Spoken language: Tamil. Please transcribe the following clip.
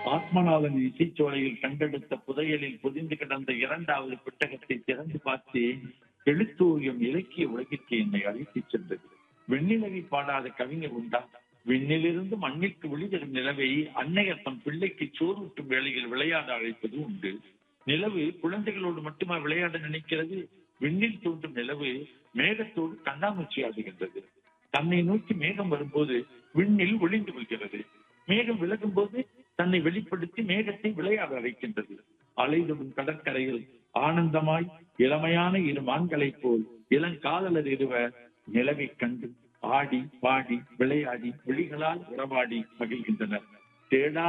ஆத்மநாதன் இசைச்சோலையில் கண்டெடுத்த புதையலில் பொதிந்து கிடந்த இரண்டாவது புத்தகத்தை திறந்து பார்த்து எழுத்தோவியம் இலக்கிய உலகிற்கு என்னை அழைத்துச் சென்றது வெண்ணிலவை பாடாத கவிஞர் உண்டா விண்ணிலிருந்து மண்ணிற்கு விழிதரும் நிலவை அன்னையர் தம் பிள்ளைக்கு சோறுட்டும் வேளையில் விளையாட அழைப்பது உண்டு நிலவு குழந்தைகளோடு மட்டுமா விளையாட நினைக்கிறது விண்ணில் தோன்றும் நிலவு மேகத்தோடு கண்ணாமூச்சி ஆடுகின்றது தன்னை நோக்கி மேகம் வரும்போது விண்ணில் ஒளிந்து கொள்கிறது மேகம் விலகும் போது தன்னை வெளிப்படுத்தி மேகத்தை விளையாட அழைக்கின்றது அலைதொடும் கடற்கரையில் ஆனந்தமாய் இளமையான இரு மான்களைப் போல் இளங்காதலர் இருவர் நிலவை கண்டு ஆடி பாடி விளையாடி விழிகளால் உறவாடி மகிழ்கின்றனர் தேடா